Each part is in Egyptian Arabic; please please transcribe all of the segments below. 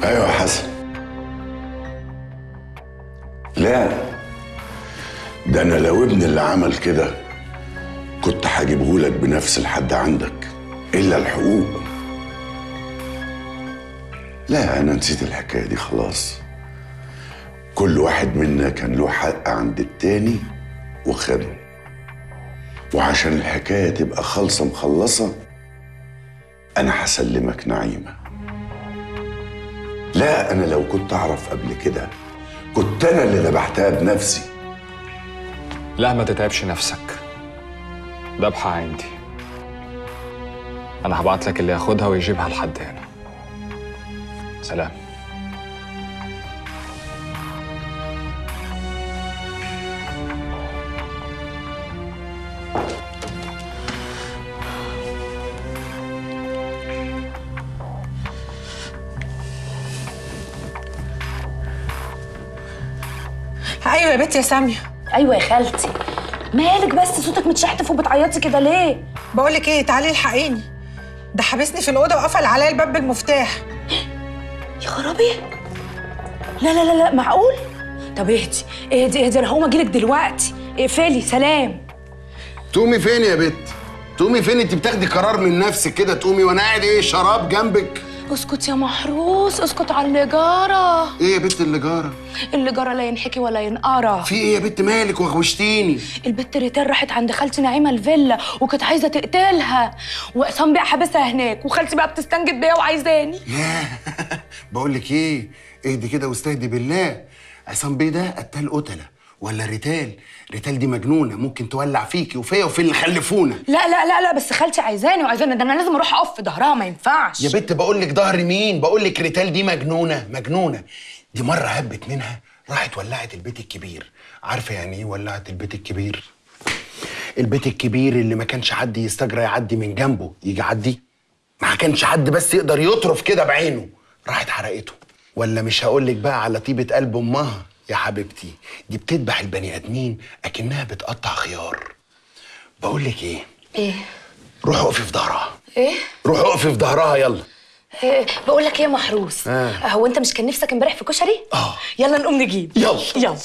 ايوه يا حسن لا ده انا لو ابني اللي عمل كده كنت هجيبهولك بنفس الحد عندك الا الحقوق لا انا نسيت الحكايه دي خلاص كل واحد منا كان له حق عند التاني وخده وعشان الحكايه تبقى خالصه مخلصه انا هسلمك نعيمه لا انا لو كنت اعرف قبل كده كنت انا اللي ذبحتها بنفسي لا ما تتعبش نفسك ذبحة عندي أنا هبعت لك اللي ياخدها ويجيبها لحد هنا سلام ايوه يا بنت يا ساميه ايوه يا خالتي مالك بس صوتك متشحتف وبتعيطي كده ليه بقول لك ايه تعالي الحقيني ده حبسني في الاوضه وقفل عليا الباب بالمفتاح يا خرابي لا لا لا لا معقول طب اهدي اهدي اهدي انا هقوم اجيلك دلوقتي اقفلي سلام تقومي فين يا بت تقومي فين انت بتاخدي قرار من نفسك كده تقومي وانا قاعد ايه شراب جنبك اسكت يا محروس اسكت على اللي جرى ايه يا بت اللي جارة اللي جرى لا ينحكي ولا ينقرى في ايه يا بت مالك وغوشتيني البت ريتال راحت عند خالتي نعيمه الفيلا وكانت عايزه تقتلها وعصام بقى حابسها هناك وخالتي بقى بتستنجد بيا وعايزاني لا بقول لك ايه اهدي كده واستهدي بالله عصام بيه ده قتال قتله ولا ريتال ريتال دي مجنونه ممكن تولع فيكي وفيا وفي اللي خلفونا لا لا لا لا بس خالتي عايزاني وعايزاني ده انا لازم اروح اقف في ظهرها ما ينفعش يا بت بقول لك ظهر مين بقول لك ريتال دي مجنونه مجنونه دي مره هبت منها راحت ولعت البيت الكبير عارفه يعني ايه ولعت البيت الكبير البيت الكبير اللي ما كانش حد يستجرى يعدي من جنبه يجي يعدي ما كانش حد بس يقدر يطرف كده بعينه راحت حرقته ولا مش هقول لك بقى على طيبه قلب امها يا حبيبتي دي بتذبح البني ادمين اكنها بتقطع خيار بقول لك ايه ايه روح اقفي في ظهرها ايه روح اقفي في ظهرها يلا إيه بقول لك ايه يا محروس آه. هو انت مش كان نفسك امبارح في كشري اه يلا نقوم نجيب يلا يلا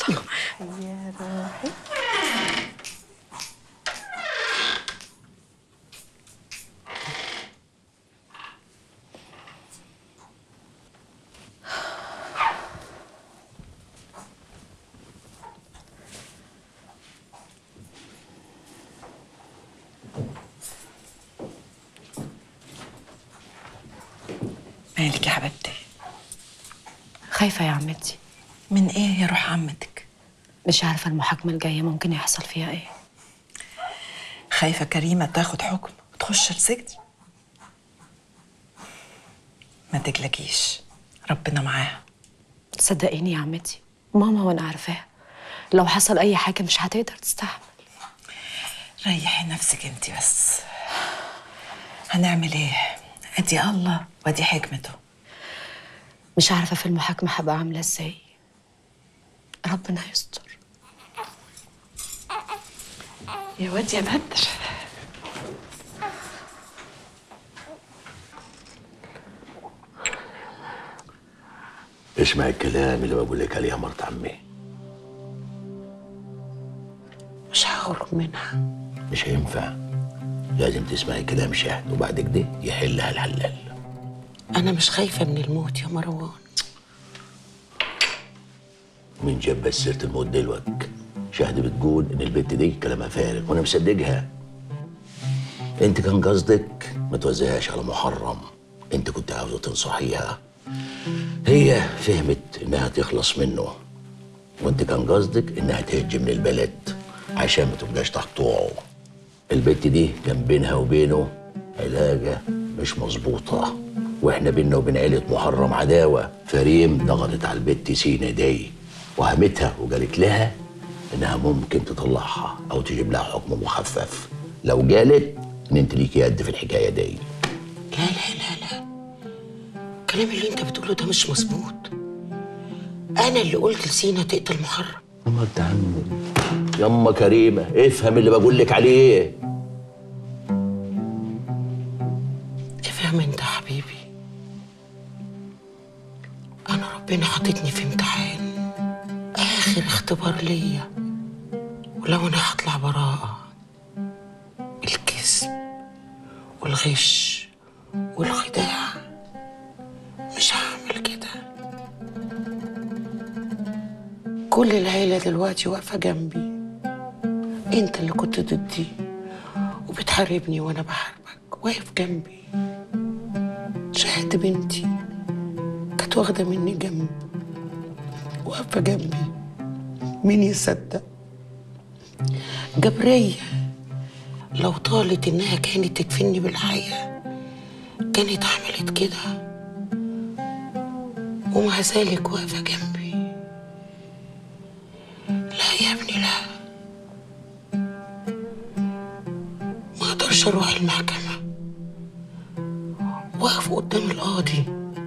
مالك يا حبيبتي خايفة يا عمتي من ايه يا روح عمتك مش عارفة المحاكمة الجاية ممكن يحصل فيها ايه خايفه كريمه تاخد حكم وتخش السجن ما تقلقيش ربنا معاها صدقيني يا عمتي ماما وانا عارفاها لو حصل اي حاجة مش هتقدر تستحمل ريحي نفسك انت بس هنعمل ايه ادي الله وادي حكمته مش عارفة في المحاكمة هبقى عاملة ازاي ربنا يستر يا واد يا بدر اسمع الكلام اللي بقول لك عليه يا مرت عمي مش هخرج منها مش هينفع لازم تسمعي كلام شهد وبعد كده يحلها الحلال أنا مش خايفة من الموت يا مروان مين جاب بس سيره الموت دلوقتي شهد بتقول ان البنت دي كلامها فارغ وانا مصدقها انت كان قصدك ما توزعهاش على محرم انت كنت عاوزه تنصحيها هي فهمت انها تخلص منه وانت كان قصدك انها تهج من البلد عشان ما تبقاش تحت طوعه البت دي كان بينها وبينه علاقة مش مظبوطة واحنا بينا وبين عيلة محرم عداوة فريم ضغطت على البت سينا دي وهمتها وقالت لها انها ممكن تطلعها او تجيب لها حكم مخفف لو قالت ان انت ليكي يد في الحكاية دي لا لا لا لا الكلام اللي أنت بتقوله ده مش مظبوط أنا اللي قلت لسينا تقتل محرم يما انت عمي يما كريمة افهم اللي بقول لك عليه افهم أنت يا حبيبي انا ربنا حاططني في امتحان اخر اختبار ليا ولو انا هطلع براءة الكذب والغش والخداع مش هعمل كده كل العيلة دلوقتي واقفة جنبي انت اللي كنت ضدي وبتحاربني وانا بحاربك واقف جنبي شاهد بنتي كانت واخدة مني جنب واقفة جنبي مين يصدق جبرية لو طالت إنها كانت تدفني بالحياة كانت عملت كده ومع ذلك واقفة جنبي لا يا ابني لا ما اقدرش اروح المحكمة واقف قدام القاضي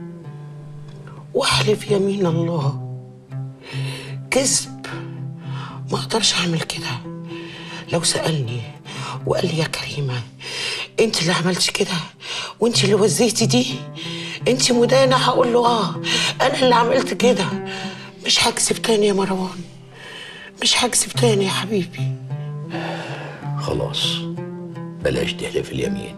واحلف يمين الله كذب ما اقدرش اعمل كده لو سألني وقال لي يا كريمة انت اللي عملتي كده وانت اللي وزيتي دي انت مدانة هقول له اه انا اللي عملت كده مش هكذب تاني يا مروان مش هكذب تاني يا حبيبي خلاص بلاش تحلف اليمين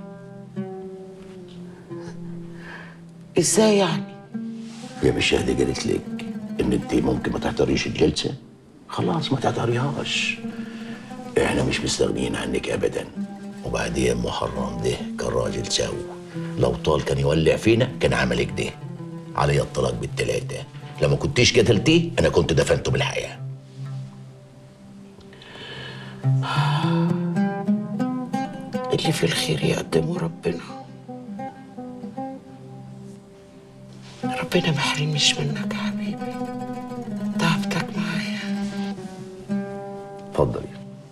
ازاي يعني يا بالشهادة قالت لك ان انت ممكن ما تحضريش الجلسة خلاص ما تحضريهاش احنا مش مستغنيين عنك ابدا وبعدين محرم ده كان راجل سوي لو طال كان يولع فينا كان عملك ده علي الطلاق بالتلاتة لما كنتيش قتلتيه انا كنت دفنته بالحياه اللي في الخير يقدمه ربنا ربنا ما يحرمنيش منك يا حبيبي تعبتك معايا اتفضلي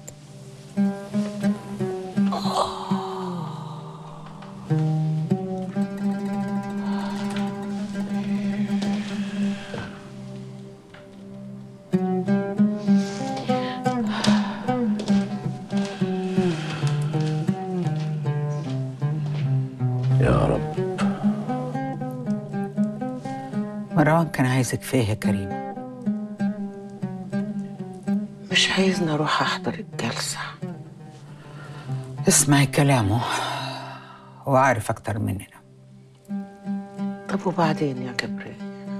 يا رب مروان كان عايزك فيه يا كريم مش عايزني اروح احضر الجلسه اسمعي كلامه هو عارف أكتر مننا طب وبعدين يا جبريل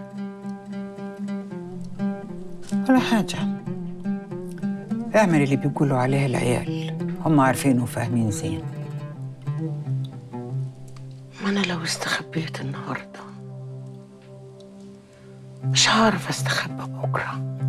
ولا حاجة اعمل اللي بيقولوا عليه العيال هم عارفين وفاهمين زين ما انا لو استخبيت النهارده مش هعرف استخبى بكره